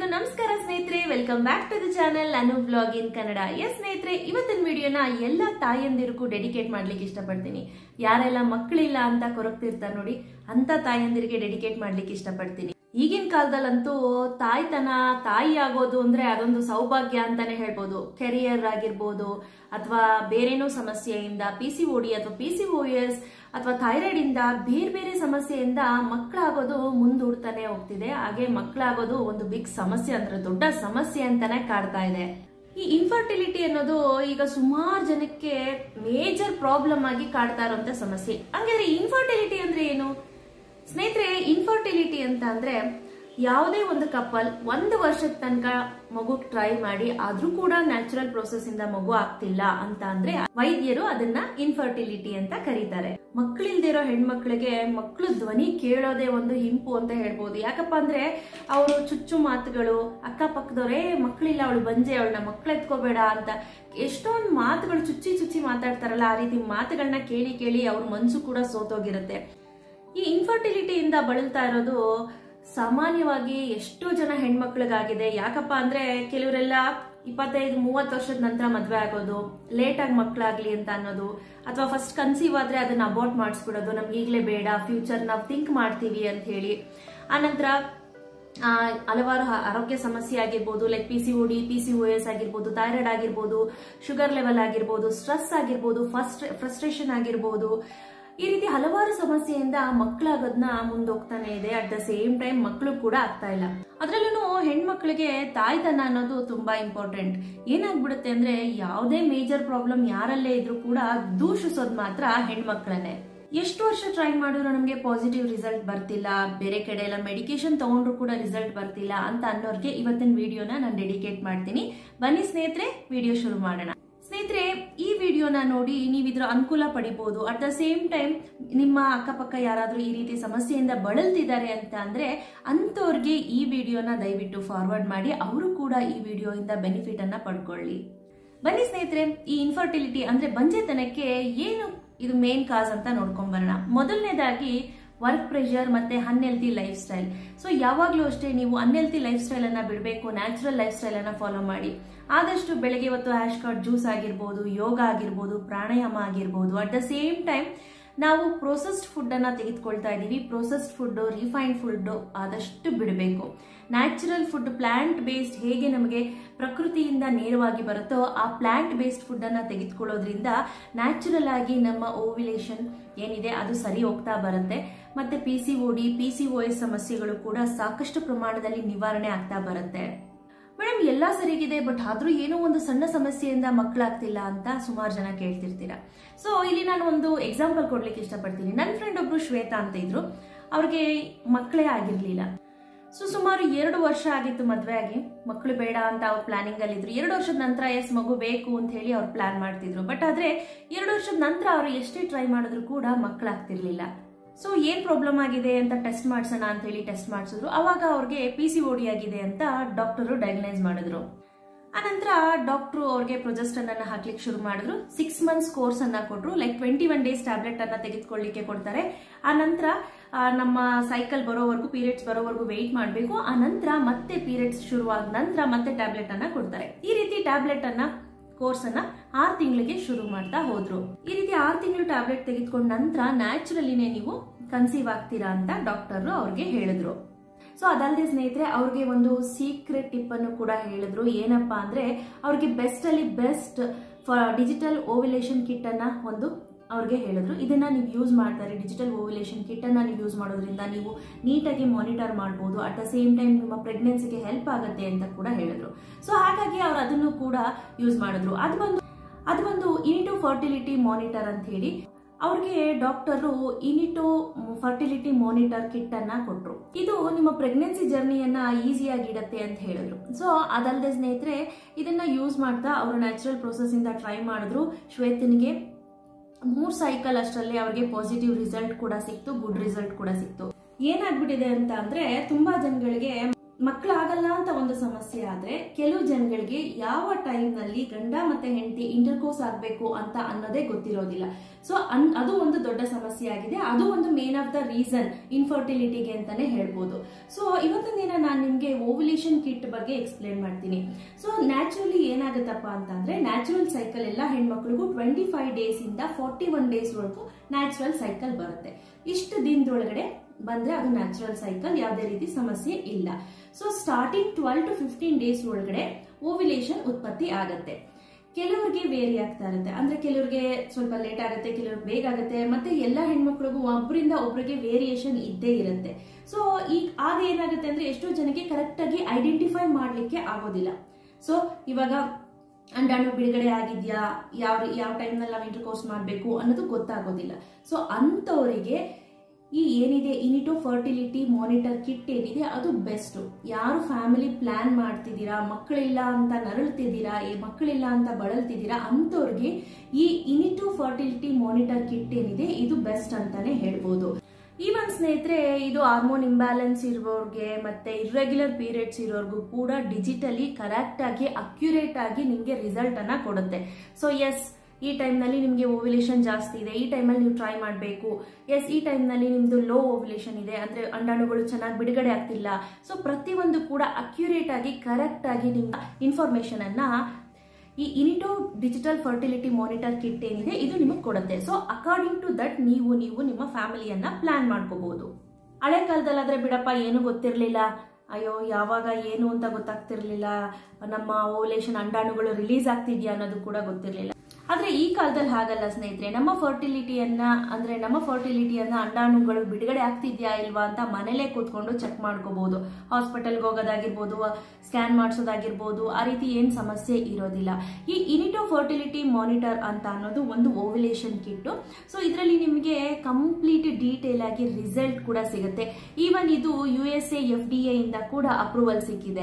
ನಮಸ್ಕಾರ ಸ್ನೇಹಿತರೆ welcome back to the channel Anu blog in Kannada ಎಸ್ ಸ್ನೇಹಿತರೆ ಇವತ್ತಿನ ವಿಡಿಯೋನ ಎಲ್ಲ ತಾಯಂದಿರಿಗೂ ಡೆಡಿಕೇಟ್ ಮಾಡ್ಲಿಕ್ಕೆ ಇಷ್ಟಪಡ್ತೀನಿ ಯಾರೆಲ್ಲ ಮಕ್ಕಳಿಲ್ಲ ಅಂತ ಕೊರಗ್ತಿರ್ತಾರೆ ನೋಡಿ ಅಂತ ತಾಯಂದಿರಿಗೆ ಡೆಡಿಕೇಟ್ ಮಾಡ್ಲಿಕ್ಕೆ ಇಷ್ಟಪಡ್ತೀನಿ ಈಗಿನ ಕಾಲದಲ್ಲಂತೂ ತಾಯ್ತನ ತಾಯಿ ಆಗೋದು ಅಂದ್ರೆ ಅದೊಂದು ಸೌಭಾಗ್ಯ ಅಂತಾನೆ ಹೇಳ್ಬೋದು ಕೆರಿಯರ್ ಆಗಿರ್ಬೋದು ಅಥವಾ ಬೇರೇನೋ ಸಮಸ್ಯೆಯಿಂದ ಪಿ ಸಿ ಓಡಿ ಅಥವಾ ಪಿ ಸಿ ಎಸ್ ಅಥವಾ ಥೈರಾಯ್ಡ್ ಇಂದ ಬೇರೆ ಬೇರೆ ಸಮಸ್ಯೆಯಿಂದ ಮಕ್ಕಳಾಗೋದು ಮುಂದೂಡ್ತಾನೆ ಹೋಗ್ತಿದೆ ಹಾಗೆ ಮಕ್ಕಳಾಗೋದು ಒಂದು ಬಿಗ್ ಸಮಸ್ಯೆ ಅಂದ್ರೆ ದೊಡ್ಡ ಸಮಸ್ಯೆ ಅಂತಾನೆ ಕಾಡ್ತಾ ಇದೆ ಈ ಇನ್ಫರ್ಟಿಲಿಟಿ ಅನ್ನೋದು ಈಗ ಸುಮಾರು ಜನಕ್ಕೆ ಮೇಜರ್ ಪ್ರಾಬ್ಲಮ್ ಆಗಿ ಕಾಡ್ತಾ ಇರುವಂತ ಸಮಸ್ಯೆ ಹಂಗಾದ್ರೆ ಇನ್ಫರ್ಟಿಲಿಟಿ ಅಂದ್ರೆ ಏನು ಸ್ನೇಹಿತರೆ ಇನ್ಫರ್ಟಿಲಿಟಿ ಅಂತ ಅಂದ್ರೆ ಯಾವುದೇ ಒಂದು ಕಪಲ್ ಒಂದು ವರ್ಷದ ತನಕ ಮಗು ಟ್ರೈ ಮಾಡಿ ಆದ್ರೂ ಕೂಡ ನ್ಯಾಚುರಲ್ ಪ್ರೋಸೆಸ್ ಇಂದ ಮಗು ಆಗ್ತಿಲ್ಲ ಅಂತ ಅಂದ್ರೆ ವೈದ್ಯರು ಅದನ್ನ ಇನ್ಫರ್ಟಿಲಿಟಿ ಅಂತ ಕರೀತಾರೆ ಮಕ್ಕಳಿಲ್ದಿರೋ ಹೆಣ್ಮಕ್ಳಿಗೆ ಮಕ್ಕಳು ಧ್ವನಿ ಕೇಳೋದೇ ಒಂದು ಹಿಂಪು ಅಂತ ಹೇಳ್ಬೋದು ಯಾಕಪ್ಪ ಅಂದ್ರೆ ಅವರು ಚುಚ್ಚು ಮಾತುಗಳು ಅಕ್ಕಪಕ್ಕದವರೇ ಮಕ್ಕಳಿಲ್ಲ ಅವಳು ಬಂಜೆ ಅವಳನ್ನ ಮಕ್ಳು ಎತ್ಕೋಬೇಡ ಅಂತ ಎಷ್ಟೊಂದು ಮಾತುಗಳು ಚುಚ್ಚಿ ಚುಚ್ಚಿ ಮಾತಾಡ್ತಾರಲ್ಲ ಆ ರೀತಿ ಮಾತುಗಳನ್ನ ಕೇಳಿ ಕೇಳಿ ಅವ್ರ ಮನ್ಸು ಕೂಡ ಸೋತೋಗಿರುತ್ತೆ ಈ ಇನ್ಫರ್ಟಿಲಿಟಿಯಿಂದ ಬಳಲ್ತಾ ಇರೋದು ಸಾಮಾನ್ಯವಾಗಿ ಎಷ್ಟೋ ಜನ ಹೆಣ್ಮಕ್ಳಿಗಾಗಿದೆ ಯಾಕಪ್ಪ ಅಂದ್ರೆ ಕೆಲವರೆಲ್ಲ ಇಪ್ಪತ್ತೈದು ಮೂವತ್ತು ವರ್ಷದ ನಂತರ ಮದ್ವೆ ಆಗೋದು ಲೇಟ್ ಆಗಿ ಮಕ್ಕಳಾಗ್ಲಿ ಅಂತ ಅನ್ನೋದು ಅಥವಾ ಫಸ್ಟ್ ಕನ್ಸೀವ್ ಆದ್ರೆ ಅದನ್ನ ಅಬಾರ್ಟ್ ಮಾಡಿಸ್ಬಿಡೋದು ನಮ್ಗೆ ಈಗಲೇ ಬೇಡ ಫ್ಯೂಚರ್ ನಾವು ಥಿಂಕ್ ಮಾಡ್ತೀವಿ ಅಂತ ಹೇಳಿ ಆನಂತರ ಆ, ಹಲವಾರು ಹ- ಆರೋಗ್ಯ ಸಮಸ್ಯೆ ಆಗಿರ್ಬೋದು like P C D P C S ಆಗಿರ್ಬೋದು ಥೈರಾಯ್ಡ್ ಆಗಿರ್ಬೋದು ಶುಗರ್ ಲೆವೆಲ್ ಆಗಿರ್ಬೋದು ಸ್ಟ್ರೆಸ್ ಆಗಿರ್ಬೋದು ಫಸ್ಟ್ ಫ್ರಸ್ಟ್ರೇಷನ್ ಆಗಿರ್ಬೋದು ಈ ರೀತಿ ಹಲವಾರು ಸಮಸ್ಯೆಯಿಂದ ಮಕ್ಕಳಾಗೋದನ್ನ ಮುಂದೋಗ್ತಾನೆ ಇದೆ ಅಟ್ ದ ಸೇಮ್ ಟೈಮ್ ಮಕ್ಕಳು ಕೂಡ ಆಗ್ತಾ ಇಲ್ಲ ಅದ್ರಲ್ಲೂ ಹೆಣ್ಮಕ್ಳಿಗೆ ತಾಯ್ತನ ಅನ್ನೋದು ತುಂಬಾ ಇಂಪಾರ್ಟೆಂಟ್ ಏನಾಗ್ಬಿಡುತ್ತೆ ಅಂದ್ರೆ ಯಾವುದೇ ಮೇಜರ್ ಪ್ರಾಬ್ಲಮ್ ಯಾರಲ್ಲೇ ಇದ್ರೂ ಕೂಡ ದೂಷಿಸೋದು ಮಾತ್ರ ಹೆಣ್ಮಕ್ಳನ್ನೇ ಎಷ್ಟು ವರ್ಷ ಟ್ರೈ ಮಾಡಿದ್ರು ನಮಗೆ ಪಾಸಿಟಿವ್ ರಿಸಲ್ಟ್ ಬರ್ತಿಲ್ಲ ಬೇರೆ ಕಡೆ ಎಲ್ಲ ಮೆಡಿಕೇಶನ್ ತಗೊಂಡ್ರು ಕೂಡ ರಿಸಲ್ಟ್ ಬರ್ತಿಲ್ಲ ಅಂತ ಅನ್ನೋರ್ಗೆ ಇವತ್ತಿನ ವಿಡಿಯೋನ ನಾನು ಡೆಡಿಕೇಟ್ ಮಾಡ್ತೀನಿ ಬನ್ನಿ ಸ್ನೇಹಿತರೆ ವಿಡಿಯೋ ಶುರು ಮಾಡೋಣ ಸ್ನೇಹಿತರೆ ಈ ವಿಡಿಯೋನ ನೋಡಿ ನೀವು ಇದ್ರ ಅನುಕೂಲ ಪಡಿಬಹುದು ಅಟ್ ದ ಸೇಮ್ ಟೈಮ್ ನಿಮ್ಮ ಅಕ್ಕಪಕ್ಕ ಯಾರಾದ್ರೂ ಈ ರೀತಿ ಸಮಸ್ಯೆಯಿಂದ ಬಳಲ್ತಿದ್ದಾರೆ ಅಂತ ಅಂದ್ರೆ ಅಂಥವ್ರಿಗೆ ಈ ವಿಡಿಯೋನ ದಯವಿಟ್ಟು ಫಾರ್ವರ್ಡ್ ಮಾಡಿ ಅವರು ಕೂಡ ಈ ವಿಡಿಯೋಯಿಂದ ಬೆನಿಫಿಟ್ ಅನ್ನ ಪಡ್ಕೊಳ್ಳಿ ಬನ್ನಿ ಸ್ನೇಹಿತರೆ ಈ ಇನ್ಫರ್ಟಿಲಿಟಿ ಅಂದ್ರೆ ಬಂಜೆತನಕ್ಕೆ ಏನು ಇದು ಮೇನ್ ಕಾಸ್ ಅಂತ ನೋಡ್ಕೊಂಡ್ ಬರೋಣ ಮೊದಲನೇದಾಗಿ ವರ್ಕ್ ಪ್ರೆಷರ್ ಮತ್ತೆ ಅನ್ಹೆಲ್ತಿ ಲೈಫ್ ಸ್ಟೈಲ್ ಸೊ ಯಾವಾಗಲೂ ಅಷ್ಟೇ ನೀವು ಅನ್ಹೆಲ್ತಿ ಲೈಫ್ ಸ್ಟೈಲ್ ಅನ್ನ ಬಿಡಬೇಕು ನ್ಯಾಚುರಲ್ ಲೈಫ್ ಸ್ಟೈಲ್ ಅನ್ನ ಫಾಲೋ ಮಾಡಿ ಆದಷ್ಟು ಬೆಳಗ್ಗೆ ಹೊತ್ತು ಹ್ಯಾಶ್ ಕಾರ್ಡ್ ಜ್ಯೂಸ್ ಆಗಿರ್ಬೋದು ಯೋಗ ಆಗಿರ್ಬೋದು ಪ್ರಾಣಾಯಾಮ ಆಗಿರ್ಬೋದು ಅಟ್ ದ ಸೇಮ್ ಟೈಮ್ ನಾವು ಪ್ರೊಸೆಸ್ಡ್ ಫುಡ್ ಅನ್ನ ತೆಗೆದುಕೊಳ್ತಾ ಇದೀವಿ ಪ್ರೊಸೆಸ್ಡ್ ಫುಡ್ ರಿಫೈನ್ಡ್ ಫುಡ್ ಆದಷ್ಟು ಬಿಡಬೇಕು ನ್ಯಾಚುರಲ್ ಫುಡ್ ಪ್ಲಾಂಟ್ ಬೇಸ್ಡ್ ಹೇಗೆ ನಮಗೆ ಪ್ರಕೃತಿಯಿಂದ ನೇರವಾಗಿ ಬರುತ್ತೋ ಆ ಪ್ಲಾಂಟ್ ಬೇಸ್ಡ್ ಫುಡ್ ಅನ್ನ ತೆಗೆದುಕೊಳ್ಳೋದ್ರಿಂದ ನ್ಯಾಚುರಲ್ ಆಗಿ ನಮ್ಮ ಓವ್ಯುಲೇಷನ್ ಏನಿದೆ ಅದು ಸರಿ ಹೋಗ್ತಾ ಬರುತ್ತೆ ಮತ್ತೆ P C O D P C O S ಸಮಸ್ಯೆಗಳು ಕೂಡ ಸಾಕಷ್ಟು ಪ್ರಮಾಣದಲ್ಲಿ ನಿವಾರಣೆ ಆಗ್ತಾ ಬರುತ್ತೆ ಮೇಡಮ್ ಎಲ್ಲ ಸರಿಗಿದೆ ಬಟ್ ಆದ್ರೂ ಏನೋ ಒಂದು ಸಣ್ಣ ಸಮಸ್ಯೆಯಿಂದ ಮಕ್ಕಳಾಗ್ತಿಲ್ಲ ಅಂತ ಸುಮಾರು ಜನ ಕೇಳ್ತಿರ್ತೀರಾ ಸೊ ಇಲ್ಲಿ ನಾನು ಒಂದು ಎಕ್ಸಾಂಪಲ್ ಕೊಡ್ಲಿಕ್ಕೆ ಇಷ್ಟಪಡ್ತೀನಿ ನನ್ನ ಫ್ರೆಂಡ್ ಒಬ್ರು ಶ್ವೇತಾ ಅಂತ ಇದ್ರು ಅವ್ರಿಗೆ ಮಕ್ಕಳೇ ಆಗಿರ್ಲಿಲ್ಲ ಸೊ ಸುಮಾರು ಎರಡು ವರ್ಷ ಆಗಿತ್ತು ಮದ್ವೆ ಆಗಿ ಮಕ್ಕಳು ಬೇಡ ಅಂತ ಅವ್ರ ಪ್ಲಾನಿಂಗ್ ಅಲ್ಲಿ ಇದ್ರು ಎರಡು ವರ್ಷದ ನಂತರ ಎಸ್ ಮಗು ಬೇಕು ಅಂತ ಹೇಳಿ ಅವ್ರು ಪ್ಲಾನ್ ಮಾಡ್ತಿದ್ರು ಬಟ್ ಆದ್ರೆ ಎರಡು ವರ್ಷದ ನಂತರ ಅವರು ಎಷ್ಟೇ ಟ್ರೈ ಮಾಡಿದ್ರು ಕೂಡ ಮಕ್ಕಳಾಗ್ತಿರ್ಲಿಲ್ಲ ಸೊ ಏನ್ ಪ್ರಾಬ್ಲಮ್ ಆಗಿದೆ ಅಂತ ಟೆಸ್ಟ್ ಮಾಡ್ಸೋಣ ಅಂತ ಹೇಳಿ ಟೆಸ್ಟ್ ಮಾಡಿಸಿದ್ರು ಅವಾಗ ಅವ್ರಿಗೆ ಪಿ ಸಿ ಓಡಿ ಆಗಿದೆ ಅಂತ ಡಾಕ್ಟರು ಡಯಾಗ್ನೈಸ್ ಮಾಡಿದ್ರು ಆನಂತರ ಡಾಕ್ಟ್ರು ಅವ್ರಿಗೆ ಪ್ರೊಜೆಸ್ಟನ್ ಅನ್ನ ಹಾಕ್ಲಿಕ್ಕೆ ಶುರು ಮಾಡಿದ್ರು ಸಿಕ್ಸ್ ಮಂತ್ಸ್ ಕೋರ್ಸ್ ಅನ್ನ ಕೊಟ್ರು like twenty one days tablet ಅನ್ನ ತೆಗೆದುಕೊಳ್ಳಿಕ್ಕೆ ಕೊಡ್ತಾರೆ ಆ ನಂತರ ಆ, ನಮ್ಮ ಸೈಕಲ್ ಬರೋವರೆಗೂ ಪೀರಿಯಡ್ಸ್ ಬರೋವರೆಗೂ ವೆಯ್ಟ್ ಮಾಡಬೇಕು ಆ ನಂತರ ಮತ್ತೆ ಪೀರಿಯಡ್ಸ್ ಶುರುವಾದ ನಂತರ ಮತ್ತೆ ಟ್ಯಾಬ್ಲೆಟ್ ಅನ್ನ ಕೊಡ್ತಾರೆ ಈ ರೀತಿ ಟ್ಯಾಬ್ಲೆಟ್ ಅನ್ನ ಕೋರ್ಸ್ ಅನ್ನ ಆರು ತಿಂಗಳಿಗೆ ಶುರು ಮಾಡ್ತಾ ಹೋದ್ರು ಈ ರೀತಿ ಆರು ತಿಂಗಳು ಟ್ಯಾಬ್ಲೆಟ್ ತೆಗೆದುಕೊಂಡ ನಂತರ ನ್ಯಾಚುರಲಿನೇ ನೀವು ಕನ್ಸೀವ್ ಆಗ್ತೀರಾ ಅಂತ ಡಾಕ್ಟರ್ ಅವ್ರಿಗೆ ಹೇಳಿದ್ರು ಸೊ ಅದಲ್ಲದೆ ಸ್ನೇಹಿತರೆ ಅವ್ರಿಗೆ ಒಂದು ಸೀಕ್ರೆಟ್ ಟಿಪ್ ಅನ್ನು ಕೂಡ ಹೇಳಿದ್ರು ಏನಪ್ಪಾ ಅಂದ್ರೆ ಅವ್ರಿಗೆ ಬೆಸ್ಟ್ ಅಲ್ಲಿ ಬೆಸ್ಟ್ ಡಿಜಿಟಲ್ ಓವಿಲೇಷನ್ ಕಿಟ್ ಅನ್ನ ಒಂದು ಅವ್ರಿಗೆ ಹೇಳಿದ್ರು ಇದನ್ನ ನೀವು ಯೂಸ್ ಮಾಡ್ತಾರೆ ಡಿಜಿಟಲ್ ಓವಿಲೇಷನ್ ಕಿಟ್ ಅನ್ನ ನೀವು ಯೂಸ್ ಮಾಡೋದ್ರಿಂದ ನೀವು ನೀಟಾಗಿ ಮಾನಿಟರ್ ಮಾಡ್ಬೋದು ಅಟ್ ದ ಸೇಮ್ ಟೈಮ್ ನಿಮ್ಮ ಪ್ರೆಗ್ನೆನ್ಸಿಗೆ ಹೆಲ್ಪ್ ಆಗುತ್ತೆ ಅಂತ ಕೂಡ ಹೇಳಿದ್ರು ಸೊ ಹಾಗಾಗಿ ಅವ್ರು ಅದನ್ನು ಕೂಡ ಯೂಸ್ ಮಾಡಿದ್ರು ಅದು ಬಂದು ಅದು ಬಂದು ಇನಿಟೋ ಫರ್ಟಿಲಿಟಿ ಮಾನಿಟರ್ ಅಂತ ಹೇಳಿ ಅವ್ರಿಗೆ doctor Inito fertility monitor kit ಅನ್ನ ಕೊಟ್ರು ಇದು ನಿಮ್ಮ ಪ್ರೆಗ್ನೆನ್ಸಿ ಜರ್ನಿಯನ್ನ ಈಸಿಯಾಗಿ ಇಡತ್ತೆ ಅಂತ ಹೇಳಿದ್ರು ಸೊ ಅದಲ್ಲದೆ ಸ್ನೇಹಿತರೆ ಇದನ್ನ ಯೂಸ್ ಮಾಡ್ತಾ ಅವರು ನ್ಯಾಚುರಲ್ ಪ್ರೋಸೆಸ್ ಇಂದ ಟ್ರೈ ಮಾಡಿದ್ರು ಶ್ವೇತನಿಗೆ ಮೂರ್ ಸೈಕಲ್ ಅಷ್ಟರಲ್ಲಿ ಅವ್ರಿಗೆ ಪಾಸಿಟಿವ್ ರಿಸಲ್ಟ್ ಕೂಡ ಸಿಕ್ತು ಗುಡ್ ರಿಸಲ್ಟ್ ಕೂಡ ಸಿಕ್ತು ಏನಾಗ್ಬಿಟ್ಟಿದೆ ಅಂತ ಅಂದ್ರೆ ತುಂಬಾ ಜನಗಳಿಗೆ ಮಕ್ಕಳಾಗಲ್ಲ ಅಂತ ಒಂದು ಸಮಸ್ಯೆ ಆದ್ರೆ ಕೆಲವು ಜನಗಳಿಗೆ ಯಾವ ಟೈಮ್ ನಲ್ಲಿ ಗಂಡ ಮತ್ತೆ ಹೆಂಡತಿ ಇಂಟರ್ಕೋರ್ಸ್ ಆಗ್ಬೇಕು ಅಂತ ಅನ್ನೋದೇ ಗೊತ್ತಿರೋದಿಲ್ಲ ಸೊ ಅದು ಒಂದು ದೊಡ್ಡ ಸಮಸ್ಯೆ ಆಗಿದೆ ಅದು ಒಂದು ಮೇನ್ ಆಫ್ ದ ರೀಸನ್ ಇನ್ಫರ್ಟಿಲಿಟಿಗೆ ಅಂತಾನೆ ಹೇಳ್ಬೋದು ಸೊ ಇವತ್ತಿನ ದಿನ ನಾನು ನಿಮ್ಗೆ ಓವ್ಯುಲೇಷನ್ ಕಿಟ್ ಬಗ್ಗೆ ಎಕ್ಸ್ಪ್ಲೇನ್ ಮಾಡ್ತೀನಿ ಸೊ ನ್ಯಾಚುರಲಿ ಏನಾಗುತ್ತಪ್ಪ ಅಂತಂದ್ರೆ ನ್ಯಾಚುರಲ್ ಸೈಕಲ್ ಎಲ್ಲ ಹೆಣ್ಮಕ್ಳಿಗೂ ಟ್ವೆಂಟಿ ಫೈವ್ ಡೇಸ್ ಇಂದ ಫಾರ್ಟಿ ಒನ್ ಡೇಸ್ ವರೆಗೂ ನ್ಯಾಚುರಲ್ ಸೈಕಲ್ ಬರುತ್ತೆ ಇಷ್ಟು ದಿನದೊಳಗಡೆ ಬಂದ್ರೆ ಅದು ನ್ಯಾಚುರಲ್ ಸೈಕಲ್ ಯಾವುದೇ ರೀತಿ ಸಮಸ್ಯೆ ಇಲ್ಲ so starting twelve to fifteen days ಒಳಗಡೆ ಓವಿಲೇಷನ್ ಉತ್ಪತ್ತಿ ಆಗುತ್ತೆ ಕೆಲವ್ರಿಗೆ ವೇರಿ ಆಗ್ತಾ ಇರುತ್ತೆ ಅಂದ್ರೆ ಕೆಲವ್ರಿಗೆ ಸ್ವಲ್ಪ ಲೇಟ್ ಆಗುತ್ತೆ ಕೆಲವ್ರಿಗೆ ಬೇಗ ಆಗುತ್ತೆ ಮತ್ತೆ ಎಲ್ಲ ಹೆಣ್ಮಕ್ಳಿಗೂ ಒಬ್ಬರಿಂದ ಒಬ್ರಿಗೆ ವೇರಿಯೇಷನ್ ಇದ್ದೇ ಇರುತ್ತೆ ಸೊ ಈಗ ಆಗ ಏನಾಗುತ್ತೆ ಅಂದ್ರೆ ಎಷ್ಟೋ ಜನಕ್ಕೆ ಕರೆಕ್ಟ್ ಆಗಿ ಐಡೆಂಟಿಫೈ ಮಾಡ್ಲಿಕ್ಕೆ ಆಗೋದಿಲ್ಲ ಸೊ ಇವಾಗ ಅಂಡಾಣು ಬಿಡುಗಡೆ ಆಗಿದ್ಯಾ ಯಾವ ಯಾವ ಟೈಮ್ನಲ್ಲಿ ನಾವು ಇಂಟರ್ ಕೋರ್ಸ್ ಮಾಡಬೇಕು ಅನ್ನೋದು ಗೊತ್ತಾಗೋದಿಲ್ಲ ಸೊ ಅಂಥವರಿಗೆ ಈ ಏನಿದೆ ಇನಿಟೋ ಫರ್ಟಿಲಿಟಿ ಮಾನಿಟರ್ ಕಿಟ್ ಏನಿದೆ ಅದು ಬೆಸ್ಟ್ ಯಾರು ಫ್ಯಾಮಿಲಿ ಪ್ಲಾನ್ ಮಾಡ್ತಿದ್ದೀರಾ ಮಕ್ಕಳಿಲ್ಲ ಅಂತ ನರಳ್ತಿದ್ದೀರಾ ಈ ಮಕ್ಕಳಿಲ್ಲ ಅಂತ ಬಳಲ್ತಿದ್ದೀರಾ ಅಂಥವ್ರಿಗೆ ಈ ಇನಿಟೋ ಫರ್ಟಿಲಿಟಿ ಮಾನಿಟರ್ ಕಿಟ್ ಏನಿದೆ ಇದು ಬೆಸ್ಟ್ ಅಂತಾನೆ ಹೇಳ್ಬೋದು ಈವನ್ ಸ್ನೇಹಿತರೆ ಇದು ಹಾರ್ಮೋನ್ ಇಂಬ್ಯಾಲೆನ್ಸ್ ಇರೋರ್ಗೆ ಮತ್ತೆ ಇರ್ರೆಗ್ಯುಲರ್ ಪೀರಿಯಡ್ಸ್ ಇರೋರ್ಗೂ ಕೂಡ ಡಿಜಿಟಲಿ ಕರೆಕ್ಟ್ ಆಗಿ ಅಕ್ಯುರೇಟ್ ಆಗಿ ನಿಮಗೆ ರಿಸಲ್ಟ್ ಅನ್ನ ಕೊಡುತ್ತೆ ಸೊ ಎಸ್ ಈ ಟೈಮ್ನಲ್ಲಿ ನಿಮಗೆ ಓವ್ಯುಲೇಷನ್ ಜಾಸ್ತಿ ಇದೆ ಈ ಟೈಮಲ್ಲಿ ನೀವು ಟ್ರೈ ಮಾಡಬೇಕು ಎಸ್ ಈ ಟೈಮ್ನಲ್ಲಿ ನಿಮ್ದು ಲೋ ಓವ್ಯುಲೇಷನ್ ಇದೆ ಅಂದ್ರೆ ಅಂಡಾಣುಗಳು ಚೆನ್ನಾಗಿ ಬಿಡುಗಡೆ ಆಗ್ತಿಲ್ಲ ಸೊ ಪ್ರತಿಯೊಂದು ಕೂಡ ಅಕ್ಯುರೇಟ್ ಆಗಿ ಕರೆಕ್ಟ್ ಆಗಿ ನಿಮ್ಮ ಇನ್ಫಾರ್ಮೇಶನ್ ಅನ್ನ ಈ Inito digital fertility monitor kit ಏನಿದೆ ಇದು ನಿಮಗೆ ಕೊಡುತ್ತೆ ಸೊ ಅಕಾರ್ಡಿಂಗ್ ಟು ದಟ್ ನೀವು ನೀವು ನಿಮ್ಮ ಫ್ಯಾಮಿಲಿಯನ್ನ ಪ್ಲಾನ್ ಮಾಡ್ಕೋಬಹುದು ಹಳೆ ಕಾಲದಲ್ಲಾದ್ರೆ ಬಿಡಪ್ಪ ಏನು ಗೊತ್ತಿರಲಿಲ್ಲ ಅಯ್ಯೋ ಯಾವಾಗ ಏನು ಅಂತ ಗೊತ್ತಾಗ್ತಿರ್ಲಿಲ್ಲ ನಮ್ಮ ಓವ್ಯುಲೇಷನ್ ಅಂಡಾಣುಗಳು ರಿಲೀಸ್ ಆಗ್ತಿದ್ಯಾ ಅನ್ನೋದು ಕೂಡ ಗೊತ್ತಿರಲಿಲ್ಲ ಆದ್ರೆ ಈ ಕಾಲದಲ್ಲಿ ಹಾಗಲ್ಲ ಸ್ನೇಹಿತರೆ ನಮ್ಮ ಫರ್ಟಿಲಿಟಿಯನ್ನ ಅಂದ್ರೆ ನಮ್ಮ ಫರ್ಟಿಲಿಟಿಯನ್ನ ಅಂಡಾಣುಗಳು ಬಿಡುಗಡೆ ಆಗ್ತಿದ್ಯಾ ಇಲ್ವಾ ಅಂತ ಮನೇಲೆ ಕೂತ್ಕೊಂಡು ಚೆಕ್ ಮಾಡ್ಕೋಬಹುದು ಹಾಸ್ಪಿಟಲ್ಗೆ ಹೋಗೋದಾಗಿರ್ಬೋದು ಸ್ಕ್ಯಾನ್ ಮಾಡಿಸೋದಾಗಿರ್ಬೋದು ಆ ರೀತಿ ಏನ್ ಸಮಸ್ಯೆ ಇರೋದಿಲ್ಲ ಈ ಇನಿಟೋ ಫರ್ಟಿಲಿಟಿ ಮಾನಿಟರ್ ಅಂತ ಅನ್ನೋದು ಒಂದು ಓವ್ಯುಲೇಷನ್ ಕಿಟ್ಟು ಸೊ ಇದರಲ್ಲಿ ನಿಮಗೆ ಕಂಪ್ಲೀಟ್ ಡೀಟೇಲ್ ಆಗಿ ರಿಸಲ್ಟ್ ಕೂಡ ಸಿಗುತ್ತೆ ಈವನ್ ಇದು U S A F D A ಇಂದ ಕೂಡ ಅಪ್ರೂವಲ್ ಸಿಕ್ಕಿದೆ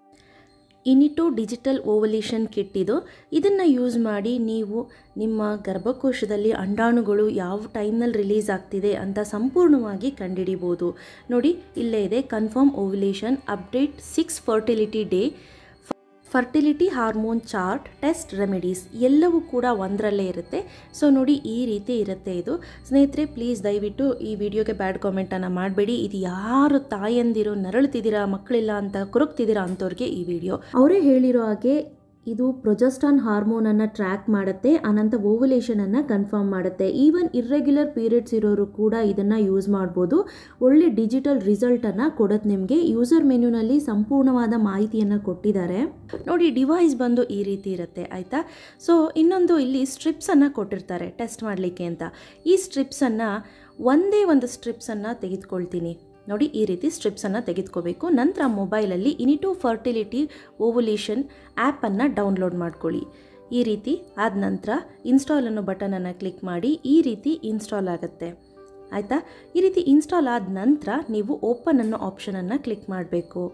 ಇನಿಟೋ ಡಿಜಿಟಲ್ ಓವಲ್ಯೂಷನ್ ಕಿಟ್ ಇದು ಇದನ್ನು ಯೂಸ್ ಮಾಡಿ ನೀವು ನಿಮ್ಮ ಗರ್ಭಕೋಶದಲ್ಲಿ ಅಂಡಾಣುಗಳು ಯಾವ ಟೈಮ್ನಲ್ಲಿ ರಿಲೀಸ್ ಆಗ್ತಿದೆ ಅಂತ ಸಂಪೂರ್ಣವಾಗಿ ಕಂಡುಹಿಡಿಬೋದು ನೋಡಿ ಇಲ್ಲೇ ಇದೆ confirm ovulation update six fertility day fertility hormone chart test remedies ಎಲ್ಲವೂ ಕೂಡ ಒಂದರಲ್ಲೇ ಇರುತ್ತೆ ಸೊ ನೋಡಿ ಈ ರೀತಿ ಇರುತ್ತೆ ಇದು ಸ್ನೇಹಿತರೆ ಪ್ಲೀಸ್ ದಯವಿಟ್ಟು ಈ ವಿಡಿಯೋಗೆ ಬ್ಯಾಡ್ ಕಾಮೆಂಟನ್ನು ಮಾಡಬೇಡಿ ಇದು ಯಾರು ತಾಯಂದಿರು ನರಳುತ್ತಿದ್ದೀರಾ ಮಕ್ಕಳಿಲ್ಲ ಅಂತ ಕೊರಗ್ತಿದ್ದೀರಾ ಅಂಥವ್ರಿಗೆ ಈ ವಿಡಿಯೋ ಅವರೇ ಹೇಳಿರೋ ಹಾಗೆ ಇದು ಪ್ರೊಜೆಸ್ಟಾನ್ ಹಾರ್ಮೋನನ್ನು ಟ್ರ್ಯಾಕ್ ಮಾಡುತ್ತೆ ಅನಂತ ಓವಲೇಷನನ್ನು ಕನ್ಫರ್ಮ್ ಮಾಡುತ್ತೆ ಈವನ್ ಇರ್ರೆಗ್ಯುಲರ್ ಪೀರಿಯಡ್ಸ್ ಇರೋರು ಕೂಡ ಇದನ್ನು ಯೂಸ್ ಮಾಡ್ಬೋದು ಒಳ್ಳೆ ಡಿಜಿಟಲ್ ರಿಸಲ್ಟನ್ನು ಕೊಡುತ್ತೆ ನಿಮಗೆ ಯೂಸರ್ ಮೆನ್ಯೂನಲ್ಲಿ ಸಂಪೂರ್ಣವಾದ ಮಾಹಿತಿಯನ್ನು ಕೊಟ್ಟಿದ್ದಾರೆ ನೋಡಿ ಡಿವೈಸ್ ಬಂದು ಈ ರೀತಿ ಇರುತ್ತೆ ಆಯಿತಾ ಸೊ ಇನ್ನೊಂದು ಇಲ್ಲಿ ಸ್ಟ್ರಿಪ್ಸನ್ನು ಕೊಟ್ಟಿರ್ತಾರೆ ಟೆಸ್ಟ್ ಮಾಡಲಿಕ್ಕೆ ಅಂತ ಈ ಸ್ಟ್ರಿಪ್ಸನ್ನು ಒಂದೇ ಒಂದು ಸ್ಟ್ರಿಪ್ಸನ್ನು ತೆಗೆದುಕೊಳ್ತೀನಿ ನೋಡಿ ಈ ರೀತಿ ಸ್ಟ್ರಿಪ್ಸನ್ನು ತೆಗೆದುಕೋಬೇಕು ನಂತರ ಮೊಬೈಲಲ್ಲಿ ಇನಿಟು ಫರ್ಟಿಲಿಟಿ ಓವುಲೇಷನ್ ಆ್ಯಪನ್ನು ಡೌನ್ಲೋಡ್ ಮಾಡ್ಕೊಳ್ಳಿ ಈ ರೀತಿ ಆದ ನಂತರ ಇನ್ಸ್ಟಾಲ್ ಅನ್ನೋ ಬಟನನ್ನು ಕ್ಲಿಕ್ ಮಾಡಿ ಈ ರೀತಿ ಇನ್ಸ್ಟಾಲ್ ಆಗುತ್ತೆ ಆಯಿತಾ ಈ ರೀತಿ ಇನ್ಸ್ಟಾಲ್ ಆದ ನಂತರ ನೀವು ಓಪನ್ ಅನ್ನೋ ಆಪ್ಷನನ್ನು ಕ್ಲಿಕ್ ಮಾಡಬೇಕು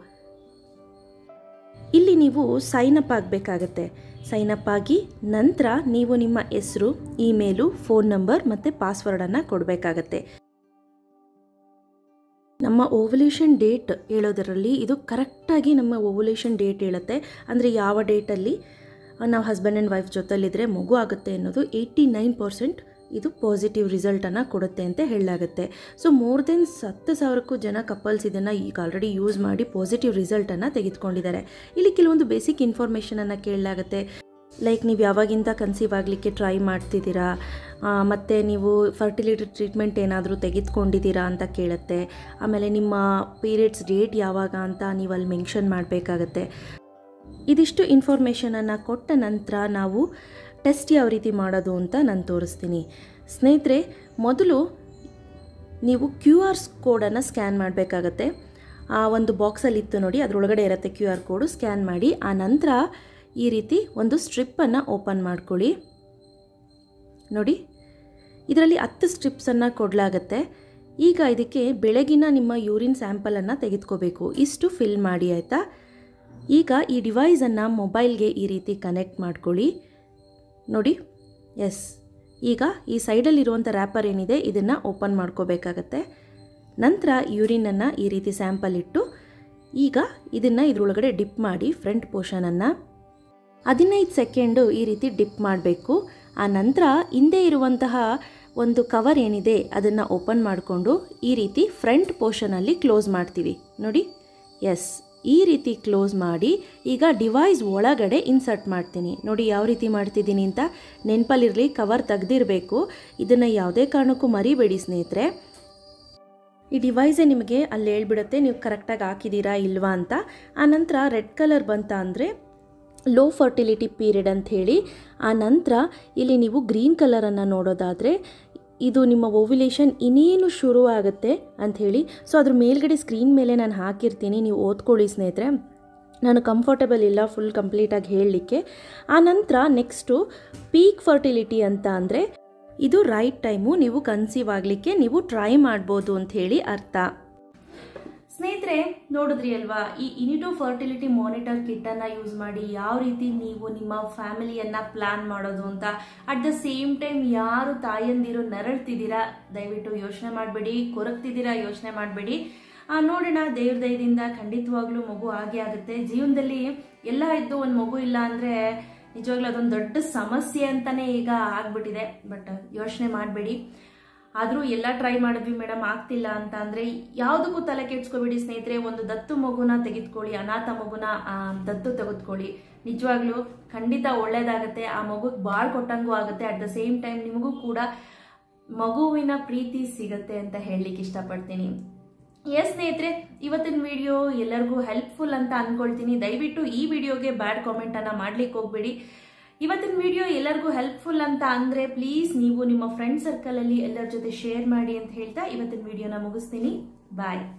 ಇಲ್ಲಿ ನೀವು ಸೈನ್ ಅಪ್ ಆಗಬೇಕಾಗತ್ತೆ ಸೈನ್ ಅಪ್ ಆಗಿ ನಂತರ ನೀವು ನಿಮ್ಮ ಹೆಸರು ಇಮೇಲು ಫೋನ್ ನಂಬರ್ ಮತ್ತು ಪಾಸ್ವರ್ಡನ್ನು ಕೊಡಬೇಕಾಗತ್ತೆ ನಮ್ಮ ಓವಲ್ಯೂಷನ್ ಡೇಟ್ ಹೇಳೋದರಲ್ಲಿ ಇದು ಕರೆಕ್ಟಾಗಿ ನಮ್ಮ ಓವಲ್ಯೂಷನ್ ಡೇಟ್ ಹೇಳುತ್ತೆ ಅಂದರೆ ಯಾವ ಡೇಟಲ್ಲಿ ನಾವು ಹಸ್ಬೆಂಡ್ ಆ್ಯಂಡ್ ವೈಫ್ ಜೊತೆಲಿದ್ರೆ ಮಗು ಆಗುತ್ತೆ ಅನ್ನೋದು ಏಯ್ಟಿ ನೈನ್ ಪರ್ಸೆಂಟ್ ಇದು ಪಾಸಿಟಿವ್ ರಿಸಲ್ಟನ್ನು ಕೊಡುತ್ತೆ ಅಂತ ಹೇಳಲಾಗುತ್ತೆ ಸೊ ಮೋರ್ ದೆನ್ ಹತ್ತು ಸಾವಿರಕ್ಕೂ ಜನ ಕಪಲ್ಸ್ ಇದನ್ನು ಈಗ ಆಲ್ರೆಡಿ ಯೂಸ್ ಮಾಡಿ ಪಾಸಿಟಿವ್ ರಿಸಲ್ಟನ್ನು ತೆಗೆದುಕೊಂಡಿದ್ದಾರೆ ಇಲ್ಲಿ ಕೆಲವೊಂದು ಬೇಸಿಕ್ ಇನ್ಫಾರ್ಮೇಷನನ್ನು ಕೇಳಲಾಗುತ್ತೆ ಲೈಕ್ ನೀವು ಯಾವಾಗಿಂದ ಕನ್ಸೀವ್ ಆಗಲಿಕ್ಕೆ ಟ್ರೈ ಮಾಡ್ತಿದ್ದೀರಾ ಮತ್ತು ನೀವು ಫರ್ಟಿಲಿಟಿ ಟ್ರೀಟ್ಮೆಂಟ್ ಏನಾದರೂ ತೆಗೆದುಕೊಂಡಿದ್ದೀರಾ ಅಂತ ಕೇಳುತ್ತೆ ಆಮೇಲೆ ನಿಮ್ಮ ಪೀರಿಯಡ್ಸ್ ಡೇಟ್ ಯಾವಾಗ ಅಂತ ನೀವು ಅಲ್ಲಿ ಮೆನ್ಷನ್ ಮಾಡಬೇಕಾಗತ್ತೆ ಇದಿಷ್ಟು ಇನ್ಫಾರ್ಮೇಷನನ್ನು ಕೊಟ್ಟ ನಂತರ ನಾವು ಟೆಸ್ಟ್ ಯಾವ ರೀತಿ ಮಾಡೋದು ಅಂತ ನಾನು ತೋರಿಸ್ತೀನಿ ಸ್ನೇಹಿತರೆ ಮೊದಲು ನೀವು ಕ್ಯೂ ಆರ್ ಕೋಡನ್ನು ಸ್ಕ್ಯಾನ್ ಮಾಡಬೇಕಾಗತ್ತೆ ಆ ಒಂದು ಬಾಕ್ಸಲ್ಲಿ ಇತ್ತು ನೋಡಿ ಅದರೊಳಗಡೆ ಇರುತ್ತೆ ಕ್ಯೂ ಆರ್ ಕೋಡು ಸ್ಕ್ಯಾನ್ ಮಾಡಿ ಆ ನಂತರ ಈ ರೀತಿ ಒಂದು ಸ್ಟ್ರಿಪ್ಪನ್ನು ಓಪನ್ ಮಾಡ್ಕೊಳ್ಳಿ ನೋಡಿ ಇದರಲ್ಲಿ ಹತ್ತು ಸ್ಟ್ರಿಪ್ಸನ್ನು ಕೊಡಲಾಗತ್ತೆ ಈಗ ಇದಕ್ಕೆ ಬೆಳಗಿನ ನಿಮ್ಮ ಯೂರಿನ್ ಸ್ಯಾಂಪಲನ್ನು ತೆಗೆದುಕೋಬೇಕು ಇಷ್ಟು ಫಿಲ್ ಮಾಡಿ ಆಯಿತಾ ಈಗ ಈ ಡಿವೈಸನ್ನು ಮೊಬೈಲ್ಗೆ ಈ ರೀತಿ ಕನೆಕ್ಟ್ ಮಾಡ್ಕೊಳ್ಳಿ ನೋಡಿ ಎಸ್ ಈಗ ಈ ಸೈಡಲ್ಲಿರುವಂಥ ರ್ಯಾಪರ್ ಏನಿದೆ ಇದನ್ನು ಓಪನ್ ಮಾಡ್ಕೋಬೇಕಾಗತ್ತೆ ನಂತರ ಯೂರಿನನ್ನು ಈ ರೀತಿ ಸ್ಯಾಂಪಲ್ ಇಟ್ಟು ಈಗ ಇದನ್ನು ಇದ್ರೊಳಗಡೆ ಡಿಪ್ ಮಾಡಿ ಫ್ರಂಟ್ ಪೋರ್ಷನನ್ನು ಹದಿನೈದು ಸೆಕೆಂಡು ಈ ರೀತಿ ಡಿಪ್ ಮಾಡಬೇಕು ಆ ನಂತರ ಹಿಂದೆ ಇರುವಂತಹ ಒಂದು ಕವರ್ ಏನಿದೆ ಅದನ್ನು ಓಪನ್ ಮಾಡಿಕೊಂಡು ಈ ರೀತಿ ಫ್ರಂಟ್ ಪೋರ್ಷನಲ್ಲಿ ಕ್ಲೋಸ್ ಮಾಡ್ತೀವಿ ನೋಡಿ ಎಸ್ ಈ ರೀತಿ ಕ್ಲೋಸ್ ಮಾಡಿ ಈಗ ಡಿವೈಸ್ ಒಳಗಡೆ ಇನ್ಸರ್ಟ್ ಮಾಡ್ತೀನಿ ನೋಡಿ ಯಾವ ರೀತಿ ಮಾಡ್ತಿದ್ದೀನಿ ಅಂತ ನೆನಪಲ್ಲಿರಲಿ ಕವರ್ ತೆಗ್ದಿರಬೇಕು ಇದನ್ನು ಯಾವುದೇ ಕಾರಣಕ್ಕೂ ಮರಿಬೇಡಿ ಸ್ನೇಹಿತರೆ ಈ ಡಿವೈಸೇ ನಿಮಗೆ ಅಲ್ಲಿ ಹೇಳ್ಬಿಡುತ್ತೆ ನೀವು ಕರೆಕ್ಟಾಗಿ ಹಾಕಿದ್ದೀರಾ ಇಲ್ವಾ ಅಂತ ಆನಂತರ ರೆಡ್ ಕಲರ್ ಬಂತ ಅಂದರೆ ಲೋ ಫರ್ಟಿಲಿಟಿ ಪೀರಿಯಡ್ ಅಂತ ಹೇಳಿ ಆ ನಂತರ ಇಲ್ಲಿ ನೀವು ಗ್ರೀನ್ ಕಲರನ್ನು ನೋಡೋದಾದರೆ ಇದು ನಿಮ್ಮ ಓವ್ಯುಲೇಷನ್ ಇನ್ನೇನು ಶುರು ಆಗುತ್ತೆ ಅಂಥೇಳಿ ಸೊ ಅದ್ರ ಮೇಲ್ಗಡೆ ಸ್ಕ್ರೀನ್ ಮೇಲೆ ನಾನು ಹಾಕಿರ್ತೀನಿ ನೀವು ಓದ್ಕೊಳ್ಳಿ ಸ್ನೇಹಿತರೆ ನಾನು ಕಂಫರ್ಟಬಲ್ ಇಲ್ಲ ಫುಲ್ ಕಂಪ್ಲೀಟಾಗಿ ಹೇಳಲಿಕ್ಕೆ ಆ ನಂತರ ನೆಕ್ಸ್ಟು ಪೀಕ್ ಫರ್ಟಿಲಿಟಿ ಅಂತ ಅಂದರೆ ಇದು ರೈಟ್ ಟೈಮು ನೀವು ಕನ್ಸೀವ್ ಆಗಲಿಕ್ಕೆ ನೀವು ಟ್ರೈ ಮಾಡ್ಬೋದು ಅಂತ ಹೇಳಿ ಅರ್ಥ ಸ್ನೇಹಿತರೆ ನೋಡಿದ್ರಿ ಅಲ್ವಾ ಈ ಇನಿಟೋ ಫರ್ಟಿಲಿಟಿ ಮಾನಿಟರ್ ಕಿಟ್ ಅನ್ನ ಯೂಸ್ ಮಾಡಿ ಯಾವ ರೀತಿ ನೀವು ನಿಮ್ಮ ಫ್ಯಾಮಿಲಿಯನ್ನ ಪ್ಲಾನ್ ಮಾಡೋದು ಅಂತ ಅಟ್ ದ ಸೇಮ್ ಟೈಮ್ ಯಾರು ತಾಯಂದಿರು ನರಳ್ತಿದ್ದೀರಾ ದಯವಿಟ್ಟು ಯೋಚನೆ ಮಾಡಬೇಡಿ ಕೊರಗ್ತಿದ್ದೀರಾ ಯೋಚನೆ ಮಾಡಬೇಡಿ ನೋಡೋಣ ದೇವ್ರ ದಯದಿಂದ ಖಂಡಿತವಾಗ್ಲೂ ಮಗು ಆಗೇ ಆಗುತ್ತೆ ಜೀವನದಲ್ಲಿ ಎಲ್ಲ ಇದ್ದು ಒಂದು ಮಗು ಇಲ್ಲ ಅಂದ್ರೆ ನಿಜವಾಗ್ಲೂ ಅದೊಂದು ದೊಡ್ಡ ಸಮಸ್ಯೆ ಅಂತಾನೆ ಈಗ ಆಗ್ಬಿಟ್ಟಿದೆ ಬಟ್ ಯೋಚನೆ ಮಾಡಬೇಡಿ ಆದರೂ ಎಲ್ಲ ಟ್ರೈ ಮಾಡಿದ್ವಿ ಮೇಡಮ್ ಆಗ್ತಿಲ್ಲ ಅಂತ ಅಂದರೆ ಯಾವುದಕ್ಕೂ ತಲೆ ಕೆಡ್ಸ್ಕೊಬೇಡಿ ಸ್ನೇಹಿತರೆ ಒಂದು ದತ್ತು ಮಗುನ ತೆಗೆದುಕೊಳ್ಳಿ ಅನಾಥ ಮಗುನ ಆ, ದತ್ತು ತೆಗೆದುಕೊಳ್ಳಿ ನಿಜವಾಗ್ಲೂ ಖಂಡಿತ ಒಳ್ಳೇದಾಗುತ್ತೆ ಆ ಮಗುಗೆ ಭಾಳ ಕೊಟ್ಟಂಗೂ ಆಗುತ್ತೆ ಅಟ್ ದ ಸೇಮ್ ಟೈಮ್ ನಿಮಗೂ ಕೂಡ ಮಗುವಿನ ಪ್ರೀತಿ ಸಿಗತ್ತೆ ಅಂತ ಹೇಳಲಿಕ್ಕೆ ಇಷ್ಟಪಡ್ತೀನಿ ಎಸ್ ಸ್ನೇಹಿತರೆ ಇವತ್ತಿನ ವಿಡಿಯೋ ಎಲ್ಲರಿಗೂ ಹೆಲ್ಪ್ಫುಲ್ ಅಂತ ಅನ್ಕೊಳ್ತೀನಿ ದಯವಿಟ್ಟು ಈ ವಿಡಿಯೋಗೆ ಬ್ಯಾಡ್ ಕಾಮೆಂಟ್ ಅನ್ನ ಮಾಡ್ಲಿಕ್ಕೆ ಹೋಗ್ಬೇಡಿ ಇವತ್ತಿನ ವಿಡಿಯೋ ಎಲ್ಲರಿಗೂ ಹೆಲ್ಪ್ಫುಲ್ ಅಂತ ಅಂದ್ರೆ ಪ್ಲೀಸ್ ನೀವು ನಿಮ್ಮ ಫ್ರೆಂಡ್ ಸರ್ಕಲ್ ಅಲ್ಲಿ ಎಲ್ಲರ ಜೊತೆ ಶೇರ್ ಮಾಡಿ ಅಂತ ಹೇಳ್ತಾ ಇವತ್ತಿನ ವಿಡಿಯೋನ ಮುಗಿಸ್ತೀನಿ ಬಾಯ್